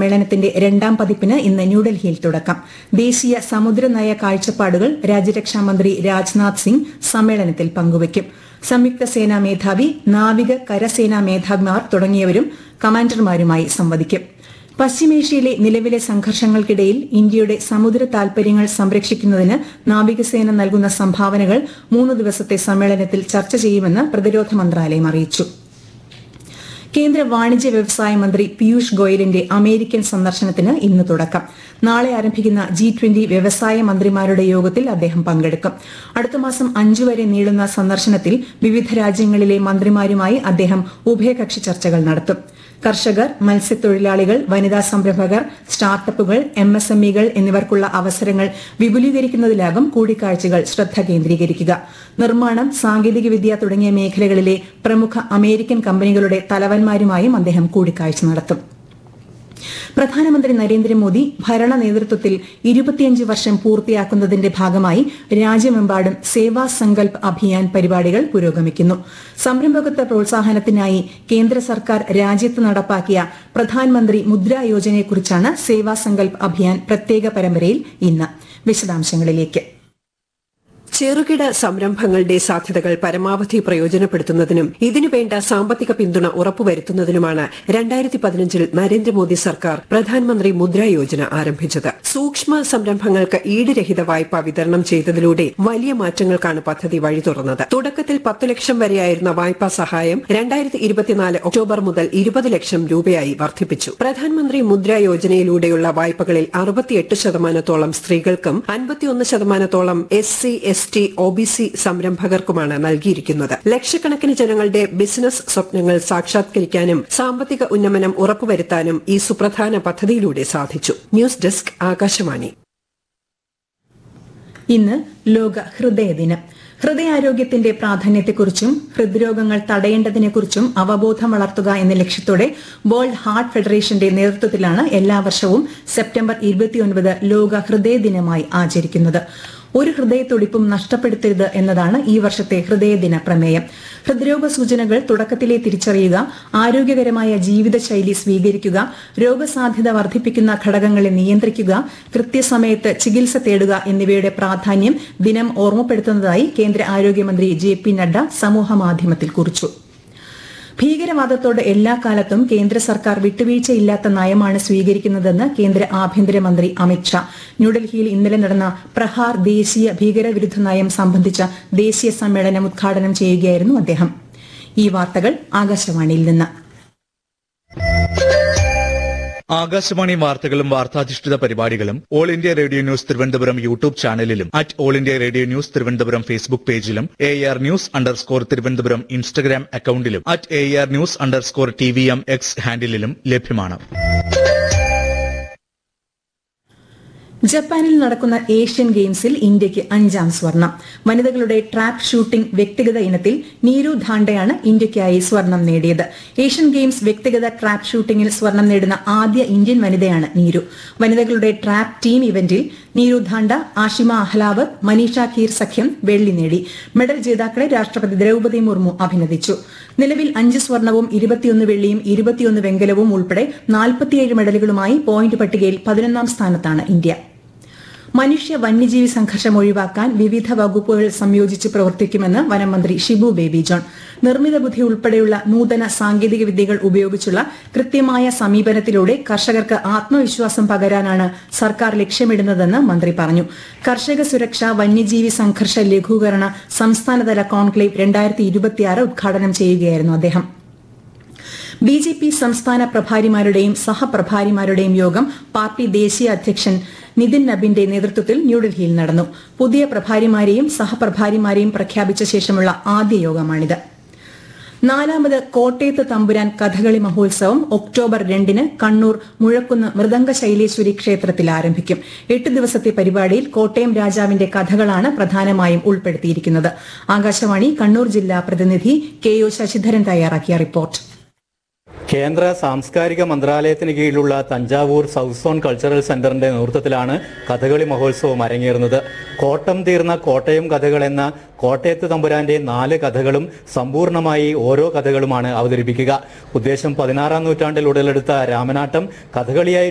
സമ്മേളനത്തിന്റെ രണ്ടാം പതിപ്പിന് ഇന്ന് ന്യൂഡൽഹിയിൽ തുടക്കം ദേശീയ സമുദ്രനയ കാഴ്ചപ്പാടുകൾ രാജ്യരക്ഷാമന്ത്രി രാജ്നാഥ് സിംഗ് സമ്മേളനത്തിൽ പങ്കുവയ്ക്കും സംയുക്ത സേനാ മേധാവി നാവിക കരസേനാ മേധാവിമാർ തുടങ്ങിയവരും കമാൻഡർമാരുമായി സംവദിക്കും പശ്ചിമേഷ്യയിലെ നിലവിലെ സംഘർഷങ്ങൾക്കിടയിൽ ഇന്ത്യയുടെ സമുദ്ര താൽപര്യങ്ങൾ സംരക്ഷിക്കുന്നതിന് നാവികസേന നൽകുന്ന സംഭാവനകൾ മൂന്ന് ദിവസത്തെ സമ്മേളനത്തിൽ ചർച്ച ചെയ്യുമെന്ന് പ്രതിരോധ മന്ത്രാലയം അറിയിച്ചു കേന്ദ്ര വാണിജ്യ വ്യവസായ മന്ത്രി പീയൂഷ് ഗോയലിന്റെ അമേരിക്കൻ സന്ദർശനത്തിന് ഇന്ന് തുടക്കം നാളെ ആരംഭിക്കുന്ന ജി ട്വന്റി വ്യവസായ മന്ത്രിമാരുടെ യോഗത്തിൽ അദ്ദേഹം പങ്കെടുക്കും അടുത്ത മാസം അഞ്ചു വരെ നീളുന്ന സന്ദർശനത്തിൽ വിവിധ രാജ്യങ്ങളിലെ മന്ത്രിമാരുമായി അദ്ദേഹം ഉഭയകക്ഷി ചർച്ചകൾ നടത്തും കർഷകർ മത്സ്യത്തൊഴിലാളികൾ വനിതാ സംരംഭകർ സ്റ്റാർട്ടപ്പുകൾ എം എസ് എം ഇകൾ എന്നിവർക്കുള്ള അവസരങ്ങൾ വിപുലീകരിക്കുന്നതിലാകും കൂടിക്കാഴ്ചകൾ ശ്രദ്ധ കേന്ദ്രീകരിക്കുക നിർമ്മാണം സാങ്കേതികവിദ്യ തുടങ്ങിയ മേഖലകളിലെ പ്രമുഖ അമേരിക്കൻ കമ്പനികളുടെ തലവന്മാരുമായും അദ്ദേഹം കൂടിക്കാഴ്ച നടത്തും പ്രധാനമന്ത്രി നരേന്ദ്രമോദി ഭരണ നേതൃത്വത്തിൽ ഇരുപത്തിയഞ്ച് വർഷം പൂർത്തിയാക്കുന്നതിന്റെ ഭാഗമായി രാജ്യമെമ്പാടും സേവാ സങ്കൽപ് അഭിയാൻ പരിപാടികൾ പുരോഗമിക്കുന്നു സംരംഭകത്വ പ്രോത്സാഹനത്തിനായി കേന്ദ്ര സർക്കാർ രാജ്യത്ത് നടപ്പാക്കിയ പ്രധാനമന്ത്രി മുദ്രാ യോജനയെക്കുറിച്ചാണ് സേവാ സങ്കൽപ് അഭിയാൻ പ്രത്യേക പരമ്പരയിൽ ഇന്ന് വിശദാംശങ്ങളിലേക്ക് ചെറുകിട സംരംഭങ്ങളുടെ സാധ്യതകൾ പരമാവധി പ്രയോജനപ്പെടുത്തുന്നതിനും ഇതിനുവേണ്ട സാമ്പത്തിക പിന്തുണ ഉറപ്പുവരുത്തുന്നതിനുമാണ് രണ്ടായിരത്തി പതിനഞ്ചിൽ നരേന്ദ്രമോദി സർക്കാർ പ്രധാനമന്ത്രി മുദ്രാ യോജന ആരംഭിച്ചത് സൂക്ഷ്മ സംരംഭങ്ങൾക്ക് ഈടുരഹിത വായ്പ വിതരണം ചെയ്തതിലൂടെ വലിയ മാറ്റങ്ങൾക്കാണ് പദ്ധതി വഴി തുറന്നത് തുടക്കത്തിൽ പത്ത് ലക്ഷം വരെയായിരുന്ന വായ്പാ സഹായം രണ്ടായിരത്തി ഇരുപത്തിനാല് ഒക്ടോബർ മുതൽ ഇരുപത് ലക്ഷം രൂപയായി വർദ്ധിപ്പിച്ചു പ്രധാനമന്ത്രി മുദ്രാ യോജനയിലൂടെയുള്ള വായ്പകളിൽ അറുപത്തിയെട്ട് ശതമാനത്തോളം സ്ത്രീകൾക്കും അൻപത്തിയൊന്ന് ശതമാനത്തോളം S C S T O B C സംരംഭകർക്കുമാണ് നൽകിയിരിക്കുന്നത് ലക്ഷക്കണക്കിന് ജനങ്ങളുടെ ബിസിനസ് സ്വപ്നങ്ങൾ സാക്ഷാത്കരിക്കാനും സാമ്പത്തിക ഉന്നമനം ഉറപ്പുവരുത്താനും ഈ സുപ്രധാന പദ്ധതിയിലൂടെ സാധിച്ചു ന്യൂസ് ഡെസ്ക് ആകാശവാണി ഇന്ന് ലോക ഹൃദയ ദിനം ഹൃദയാരോഗ്യത്തിന്റെ പ്രാധാന്യത്തെക്കുറിച്ചും ഹൃദ്രോഗങ്ങൾ തടയേണ്ടതിനെക്കുറിച്ചും അവബോധം വളർത്തുക എന്ന ലക്ഷ്യത്തോടെ വേൾഡ് ഹാർട്ട് ഫെഡറേഷന്റെ നേതൃത്വത്തിലാണ് എല്ലാ വർഷവും സെപ്റ്റംബർ ഇരുപത്തിയൊൻപത് ലോക ഹൃദയ ദിനമായി ആചരിക്കുന്നത് ഒരു ഹൃദയത്തുടിപ്പും നഷ്ടപ്പെടുത്തരുത് എന്നതാണ് ഈ വർഷത്തെ ഹൃദയദിന പ്രമേയം ഹൃദ്രോഗ സൂചനകൾ തുടക്കത്തിലെ തിരിച്ചറിയുക ആരോഗ്യകരമായ ജീവിതശൈലി സ്വീകരിക്കുക രോഗസാധ്യത വർദ്ധിപ്പിക്കുന്ന ഘടകങ്ങളെ നിയന്ത്രിക്കുക കൃത്യസമയത്ത് ചികിത്സ തേടുക എന്നിവയുടെ പ്രാധാന്യം ദിനം ഓർമ്മപ്പെടുത്തുന്നതായി കേന്ദ്ര ആരോഗ്യമന്ത്രി ജെ പി നഡ്ഡ സമൂഹമാധ്യമത്തിൽ കുറിച്ചു ഭീകരവാദത്തോട് എല്ലാ കാലത്തും കേന്ദ്ര സർക്കാർ വിട്ടുവീഴ്ചയില്ലാത്ത നയമാണ് സ്വീകരിക്കുന്നതെന്ന് കേന്ദ്ര ആഭ്യന്തരമന്ത്രി അമിത്ഷാ ന്യൂഡൽഹിയിൽ ഇന്നലെ നടന്ന പ്രഹാർ ദേശീയ ഭീകരവിരുദ്ധ നയം സംബന്ധിച്ച ദേശീയ സമ്മേളനം ഉദ്ഘാടനം ചെയ്യുകയായിരുന്നു അദ്ദേഹം ഈ വാർത്തകൾ ആകാശവാണിയിൽ നിന്ന് ആകാശവാണി വാർത്തകളും വാർത്താധിഷ്ഠിത പരിപാടികളും all India radio news Thiruvananthapuram YouTube ചാനലിലും at all India radio news Thiruvananthapuram Facebook പേജിലും A R news underscore Thiruvananthapuram Instagram അക്കൌണ്ടിലും at A R news underscore T V M X ഹാൻഡിലും ലഭ്യമാണ് ജപ്പാനിൽ നടക്കുന്ന ഏഷ്യൻ ഗെയിംസിൽ ഇന്ത്യയ്ക്ക് അഞ്ചാം സ്വർണം വനിതകളുടെ ട്രാപ്പ് ഷൂട്ടിംഗ് വ്യക്തിഗത ഇനത്തിൽ നീരു ധാണ്ടയാണ് ഇന്ത്യയ്ക്കായി സ്വർണം നേടിയത് ഏഷ്യൻ ഗെയിംസ് വ്യക്തിഗത ട്രാപ്പ് ഷൂട്ടിംഗിൽ സ്വർണം നേടുന്ന ആദ്യ ഇന്ത്യൻ വനിതയാണ് നീരു വനിതകളുടെ ട്രാപ്പ് ടീം ഇവന്റിൽ നീരു ധാണ്ട ആഷിമ അഹ്ലാവത് മനീഷ ഖീർ സഖ്യം വെള്ളി നേടി മെഡൽ ജേതാക്കളെ രാഷ്ട്രപതി ദ്രൌപദി മുർമു അഭിനന്ദിച്ചു നിലവിൽ അഞ്ച് സ്വർണവും ഇരുപത്തിയൊന്ന് വെള്ളിയും ഇരുപത്തിയൊന്ന് വെങ്കലവും ഉൾപ്പെടെ നാൽപ്പത്തിയേഴ് മെഡലുകളുമായി പോയിന്റ് പട്ടികയിൽ പതിനൊന്നാം സ്ഥാനത്താണ് ഇന്ത്യ മനുഷ്യ വന്യജീവി സംഘർഷം ഒഴിവാക്കാൻ വിവിധ വകുപ്പുകൾ സംയോജിച്ച് പ്രവർത്തിക്കുമെന്ന് വനംമന്ത്രി ഷിബു ബേബി ജോൺ നിർമ്മിത ബുദ്ധി ഉൾപ്പെടെയുള്ള നൂതന സാങ്കേതിക വിദ്യകൾ ഉപയോഗിച്ചുള്ള കൃത്യമായ സമീപനത്തിലൂടെ കർഷകർക്ക് ആത്മവിശ്വാസം പകരാനാണ് സർക്കാർ ലക്ഷ്യമിടുന്നതെന്ന് മന്ത്രി പറഞ്ഞു കർഷക സുരക്ഷ വന്യജീവി സംഘർഷ ലഘൂകരണ സംസ്ഥാനതല കോൺക്ലേവ് രണ്ടായിരത്തി ഇരുപത്തിയാറ് ഉദ്ഘാടനം ചെയ്യുകയായിരുന്നു അദ്ദേഹം ബി ജെ പി സംസ്ഥാന പ്രഭാരിമാരുടെയും സഹപ്രഭാരിമാരുടെയും യോഗം പാർട്ടി ദേശീയ അധ്യക്ഷൻ നിതിൻ നബിന്റെ നേതൃത്വത്തിൽ ന്യൂഡൽഹിയിൽ നടന്നു പുതിയ പ്രഭാരിമാരെയും സഹപ്രഭാരിമാരെയും പ്രഖ്യാപിച്ച ശേഷമുള്ള ആദ്യ യോഗമാണിത് നാലാമത് കോട്ടയത്ത് തമ്പുരാൻ കഥകളി മഹോത്സവം ഒക്ടോബർ രണ്ടിന് കണ്ണൂർ മുഴക്കുന്ന് മൃദംഗ ശൈലേശ്വരി ക്ഷേത്രത്തിൽ ആരംഭിക്കും എട്ട് ദിവസത്തെ പരിപാടിയിൽ കോട്ടയം രാജാവിന്റെ കഥകളാണ് പ്രധാനമായും ഉൾപ്പെടുത്തിയിരിക്കുന്നത് ആകാശവാണി കണ്ണൂർ ജില്ലാ പ്രതിനിധി കെ ഒ ശശിധരൻ തയ്യാറാക്കിയ റിപ്പോർട്ട് കേന്ദ്ര സാംസ്കാരിക മന്ത്രാലയത്തിന് കീഴിലുള്ള തഞ്ചാവൂർ സൗത്ത് സോൺ കൾച്ചറൽ സെന്ററിന്റെ നേതൃത്വത്തിലാണ് കഥകളി മഹോത്സവം അരങ്ങേറുന്നത് കോട്ടം തീർന്ന കോട്ടയം കഥകൾ എന്ന കോട്ടയത്ത് തമ്പുരാന്റെ നാല് കഥകളും സമ്പൂർണമായി ഓരോ കഥകളുമാണ് അവതരിപ്പിക്കുക ഉദ്ദേശം പതിനാറാം നൂറ്റാണ്ടിൽ ഉടലെടുത്ത രാമനാട്ടം കഥകളിയായി